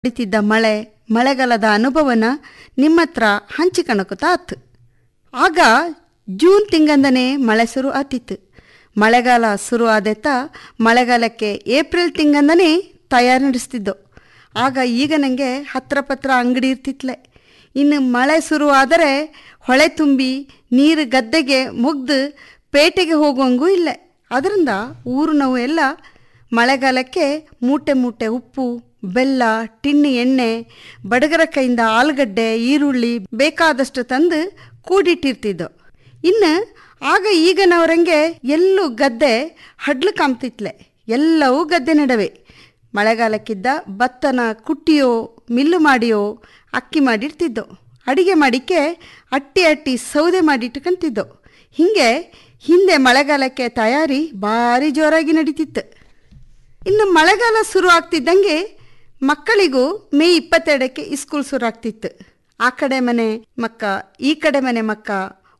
ಹೊಡಿತಿದ್ದ ಮಳೆ ಮಳೆಗಾಲದ ಅನುಭವನ ನಿಮ್ಮ ಹತ್ರ ಹಂಚಿಕಣಕುತ್ತಾತು ಆಗ ಜೂನ್ ತಿಂಗಂದನೇ ಮಳೆ ಶುರು ಆತಿತ್ತು ಮಳೆಗಾಲ ಶುರು ಆದೆತ್ತ ಮಳೆಗಾಲಕ್ಕೆ ಏಪ್ರಿಲ್ ತಿಂಗಂದನೇ ತಯಾರಿ ನಡೆಸ್ತಿದ್ದೋ ಆಗ ಈಗ ನನಗೆ ಹತ್ರ ಪತ್ರ ಅಂಗಡಿ ಇರ್ತಿತ್ಲೆ ಇನ್ನು ಮಳೆ ಶುರು ಆದರೆ ಹೊಳೆ ತುಂಬಿ ನೀರು ಗದ್ದೆಗೆ ಮುಗ್ದು ಪೇಟೆಗೆ ಹೋಗುವಂಗೂ ಇಲ್ಲ ಅದರಿಂದ ಊರಿನವು ಎಲ್ಲ ಮಳೆಗಾಲಕ್ಕೆ ಮೂಟೆ ಮೂಟೆ ಉಪ್ಪು ಬೆಲ್ಲ ಟಿನ್ನಿ ಎಣ್ಣೆ ಬಡಗರ ಕೈಯಿಂದ ಆಲೂಗಡ್ಡೆ ಈರುಳ್ಳಿ ಬೇಕಾದಷ್ಟು ತಂದು ಕೂಡಿಟ್ಟಿರ್ತಿದ್ದೋ ಇನ್ನು ಆಗ ಈಗನವರಂಗೆ ಎಲ್ಲೂ ಗದ್ದೆ ಹಡ್ಲು ಕಾಮ್ತಿತ್ಲೆ ಎಲ್ಲವೂ ಗದ್ದೆ ನಡವೆ ಮಳೆಗಾಲಕ್ಕಿದ್ದ ಭತ್ತನ ಕುಟ್ಟಿಯೋ ಮಿಲ್ಲು ಮಾಡಿಯೋ ಅಕ್ಕಿ ಮಾಡಿರ್ತಿದ್ದೋ ಅಡಿಗೆ ಮಾಡಿಕ್ಕೆ ಅಟ್ಟಿ ಅಟ್ಟಿ ಸೌದೆ ಮಾಡಿಟ್ಕೊಂತಿದ್ದೋ ಹೀಗೆ ಹಿಂದೆ ಮಳೆಗಾಲಕ್ಕೆ ತಯಾರಿ ಭಾರಿ ಜೋರಾಗಿ ನಡೀತಿತ್ತು ಇನ್ನು ಮಳೆಗಾಲ ಶುರು ಆಗ್ತಿದ್ದಂಗೆ ಮಕ್ಕಳಿಗೂ ಮೇ ಇಪ್ಪತ್ತೆರಡಕ್ಕೆ ಸ್ಕೂಲ್ ಶುರು ಆಗ್ತಿತ್ತು ಆ ಕಡೆ ಮನೆ ಮಕ್ಕ ಈ ಕಡೆ ಮನೆ ಮಕ್ಕ